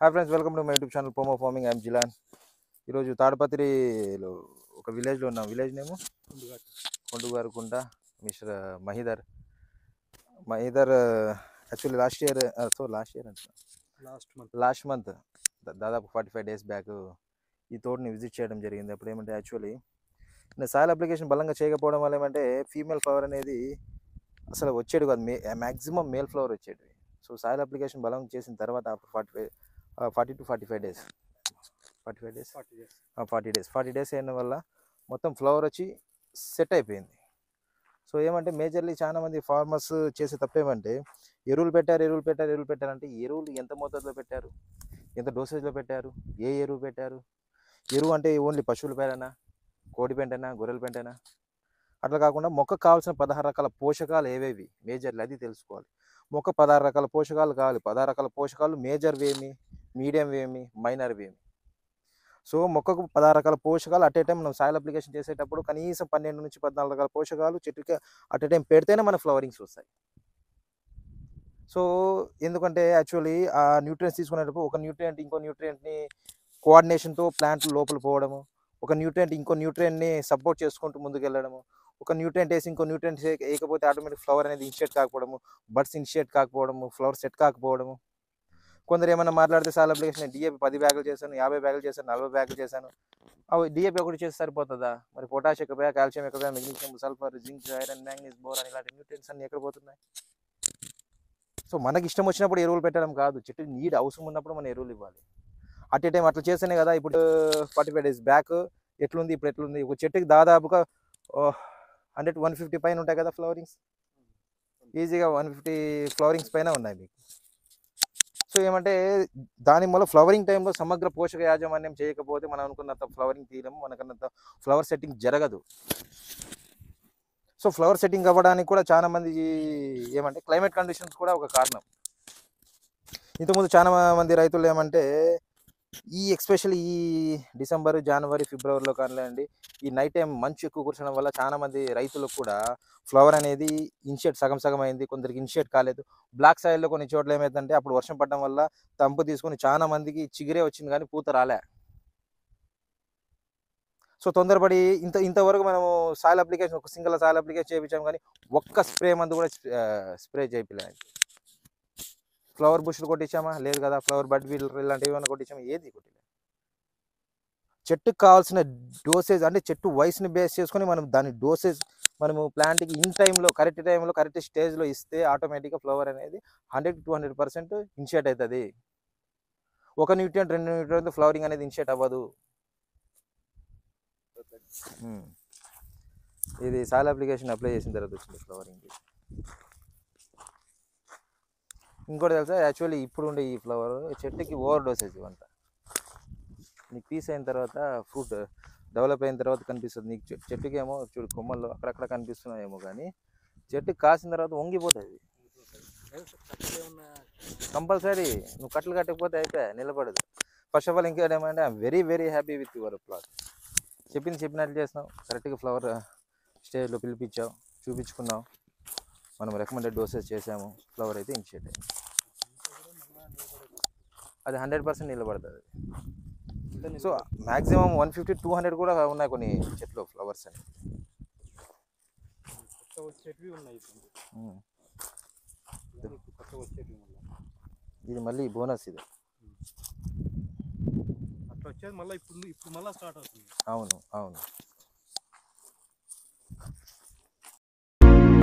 Hi friends welcome to my YouTube channel పోమో farming I'm Jilan ఈరోజు తాడపత్రిలో ఒక విలేజ్లో ఉన్నాం village name Kondugarukunta mister Mahidhar Mahidhar actually last year so last year అంటున్నా లాస్ట్ మంత్ లాస్ట్ మంత్ దాదాపు ఫార్టీ ఫైవ్ డేస్ బ్యాక్ ఈ తోటని విజిట్ చేయడం జరిగింది అప్పుడు ఏమంటే యాక్చువల్లీ నేను సాయిల్ అప్లికేషన్ బలంగా చేయకపోవడం వల్ల ఏమంటే ఫీమేల్ ఫ్లవర్ అనేది అసలు వచ్చేది కాదు మే మ్యాక్సిమం మేల్ ఫ్లవర్ వచ్చేది సో సాయిల్ అప్లికేషన్ బలం చేసిన తర్వాత after forty five forty two forty five days forty five days forty days forty days forty days అయిన వల్ల మొత్తం ఫ్లవర్ వచ్చి సెట్ అయిపోయింది సో ఏమంటే మేజర్లీ చాలా మంది ఫార్మర్స్ చేసే తప్పేమంటే ఎరువులు పెట్టారు ఎరువులు పెట్టారు ఎరువులు పెట్టారు అంటే ఎరువులు ఎంత మోతాదులో పెట్టారు ఎంత డోసేజ్లో పెట్టారు ఏ ఎరువు పెట్టారు ఎరువు అంటే ఓన్లీ పశువుల పేడనా కోడి పెంటనా గొర్రెల పెంటనా అట్లా కాకుండా మొక్కకు కావాల్సిన పదహారు రకాల పోషకాలు ఏవేవి మేజర్లు అది తెలుసుకోవాలి మొక్క పదహారు రకాల పోషకాలు కావాలి పదహారు రకాల పోషకాలు మేజర్ ఏమి మీడియం ఏమి మైనర్ ఏమి సో మొక్కకు పదహారు రకాల పోషకాలు అట్ ఏ టైం మనం సాయిల్ అప్లికేషన్ చేసేటప్పుడు కనీసం పన్నెండు నుంచి పద్నాలుగు రకాల పోషకాలు చెట్టుకి అట్ ఏ టైం పెడితేనే మన ఫ్లవరింగ్స్ వస్తాయి సో ఎందుకంటే యాక్చువల్లీ ఆ న్యూట్రియంట్స్ తీసుకునేటప్పుడు ఒక న్యూట్రియంట్ ఇంకో న్యూట్రియంట్ని కోఆర్డినేషన్తో ప్లాంట్ లోపల పోవడము ఒక న్యూట్రియంట్ ఇంకో న్యూట్రియంట్ని సపోర్ట్ చేసుకుంటూ ముందుకు వెళ్ళడము ఒక న్యూట్రియంట్ వేసి ఇంకో న్యూట్రియంట్ వేయకపోతే ఆటోమేటిక్ ఫ్లవర్ అనేది initiate కాకపోవడము buds initiate కాకపోవడము flower set కాకపోవడము కొందరు ఏమైనా మాట్లాడితే సార్ అప్లికేషన్ డిఏపి పది బ్యాగులు చేశాను యాభై బ్యాగులు చేశాను నలభై బ్యాగులు చేశాను అవి డిఏపి ఒకటి చేస్తే సరిపోతుందా మరి పొటాష్ ఎక్కడ కాల్షియం ఎక్కడ magnesium sulphur zinc iron manganese boron ఇలాంటి న్యూట్రియన్స్ అన్ని ఎక్కడ పోతున్నాయి సో మనకి ఇష్టం వచ్చినప్పుడు ఎరువులు పెట్టడం కాదు చెట్టు నీడ్ అవసరం ఉన్నప్పుడు మనం ఎరువులు ఇవ్వాలి అట్ ఏ టైం అట్లా చేస్తేనే కదా ఇప్పుడు ఫార్టీ ఫైవ్ డేస్ బ్యాక్ ఎట్లుంది ఇప్పుడు ఎట్లుంది ఒక చెట్టుకి దాదాపుగా హండ్రెడ్ వన్ ఫిఫ్టీ పైన ఉంటాయి కదా ఫ్లవరింగ్స్ ఈజీగా వన్ ఫిఫ్టీ ఫ్లవరింగ్స్ పైన ఉన్నాయి మీకు సో ఏమంటే దాని వల్ల ఫ్లవరింగ్ టైంలో సమగ్ర పోషక యాజమాన్యం చేయకపోతే మనం అనుకున్నంత ఫ్లవరింగ్ తీయలేము మనకున్నంత ఫ్లవర్ సెట్టింగ్ జరగదు సో ఫ్లవర్ సెట్టింగ్ అవ్వడానికి కూడా చాలా మంది ఏమంటే క్లైమేట్ కండిషన్స్ కూడా ఒక కారణం ఇంతకుముందు చాలా మంది రైతులు ఏమంటే ఈ ఎక్స్పెషల్లీ ఈ డిసెంబర్ జనవరి ఫిబ్రవరిలో కానివ్వండి ఈ నైట్ టైం మంచు ఎక్కువ కురచడం వల్ల చాలా మంది రైతులకు కూడా ఫ్లవర్ అనేది ఇన్షియేట్ సగం సగం అయింది కొందరికి ఇన్షియేట్ కాలేదు బ్లాక్ సాయిల్లో కొన్ని చోట్ల ఏమైందంటే అప్పుడు వర్షం పడడం వల్ల తంపు తీసుకొని చాలా మందికి చిగిరే వచ్చింది కానీ పూత రాలే సో తొందరపడి ఇంత ఇంతవరకు మనము సాయిల్ అప్లికేషన్ ఒక సింగిల్ సాయిల్ అప్లికేషన్ చేయించాం కానీ ఒక్క స్ప్రే మందు కూడా స్ప్రే చేయలేదు ఫ్లవర్ బుష్లు కొట్టించామా లేదు కదా ఫ్లవర్ బడ్ వీల్ ఇలాంటివి ఏమైనా కొట్టించామా ఏది కొట్టిలే చెట్టుకు కావాల్సిన డోసేజ్ అంటే చెట్టు వయసుని బేస్ చేసుకొని మనం దాని డోసేజ్ మనము ప్లాంట్కి ఇన్ టైంలో కరెక్ట్ టైంలో కరెక్ట్ స్టేజ్లో ఇస్తే ఆటోమేటిక్గా ఫ్లవర్ అనేది hundred to hundred percent initiate అవుతుంది ఒక న్యూట్రియంట్ రెండు న్యూట్రియంట్ ఫ్లవరింగ్ అనేది ఇనిషియేట్ అవ్వదు ఉమ్. ఇది సాల్ అప్లికేషన్ అప్లై చేసిన తర్వాత వచ్చింది ఫ్లవరింగ్ ఇంకోటి తెలుసా యాక్చువల్లీ ఇప్పుడు ఉండే ఈ ఫ్లవర్ చెట్టుకి ఓవర్ డోసేజ్ ఇవంతా నీకు పీస్ అయిన తర్వాత ఫ్రూట్ డెవలప్ అయిన తర్వాత కనిపిస్తుంది నీకు చె- చెట్టుకి ఏమో చూడు కొమ్మల్లో అక్కడక్కడ కనిపిస్తున్నాయేమో కానీ చెట్టుకి కాసిన తర్వాత వంగిపోతుంది కంపల్సరీ నువ్వు కట్టలు కట్టకపోతే అయితే నిలబడదు ఫస్ట్ ఆఫ్ ఆల్ ఇంకేట్ ఏమంటే I'm very very happy with your plot చెప్పింది చెప్పినట్లు చేసినావు కరెక్ట్గా ఫ్లవర్ స్టేజ్లో పిలిపించావు చూపించుకున్నావు మనం రికమెండెడ్ డోసెస్ చేసాము ఫ్లవర్ అయితే ఇనిషియేట్ అయింది అది హండ్రెడ్ పర్సెంట్ నిలబడుతుంది so maximum one fifty two hundred కూడా ఉన్నాయి కొన్ని చెట్లు ఫ్లవర్స్ అని కొత్త వచ్చేటివి ఉన్నాయి ఇప్పుడు ఉమ్. ఇవన్నీ ఇప్పుడు కొత్త వచ్చేటివి మళ్ళీ ఇది మళ్ళీ బోనస్ ఇది అట్లా వచ్చేది మళ్ళీ ఇప్పుడు ఇప్పుడు మళ్ళీ స్టార్ట్ అవుతుంది అవును అవును